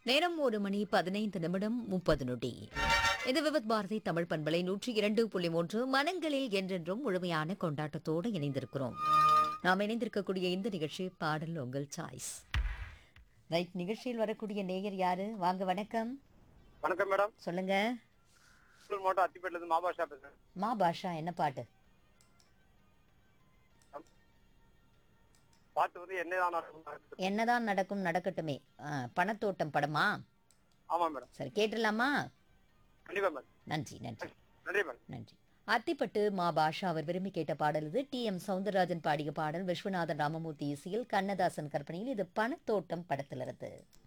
நேரம் ஒரு மணி பதினைந்து நிமிடம் முப்பது நொடி இது விவத் பாரதி தமிழ் பண்பலை நூற்றி இரண்டு புள்ளி மூன்று மனங்களில் என்றென்றும் முழுமையான கொண்டாட்டத்தோடு இணைந்திருக்கிறோம் நாம் இணைந்திருக்கக்கூடிய இந்த நிகழ்ச்சி பாடல் உங்கள் சாய்ஸ் ரைட் நிகழ்ச்சியில் வரக்கூடிய நேயர் யாரு வாங்க வணக்கம் வணக்கம் மேடம் சொல்லுங்க திருப்பூர் மாவட்டம் அத்திப்பேட்டில இருந்து மாபாஷா பேசுறேன் மா பாஷா என்ன பாட்டு பாட்டு வந்து என்னதான் நடக்கும் என்னதான் நடக்கும் நடக்கட்டுமே ஆ, பணத்தோட்டம் படமா ஆமா மேடம் சரி கேட்டுடலாமா கண்டிப்பா மேடம் நன்றி நன்றி நன்றி மேடம் நன்றி அத்திப்பட்டு மா பாஷா அவர் விரும்பி கேட்ட பாடல் இது டி எம் சவுந்தரராஜன் பாடிய பாடல் விஸ்வநாதன் ராமமூர்த்தி இசையில் கண்ணதாசன் கற்பனையில் இது பணத்தோட்டம் படத்திலிருந்து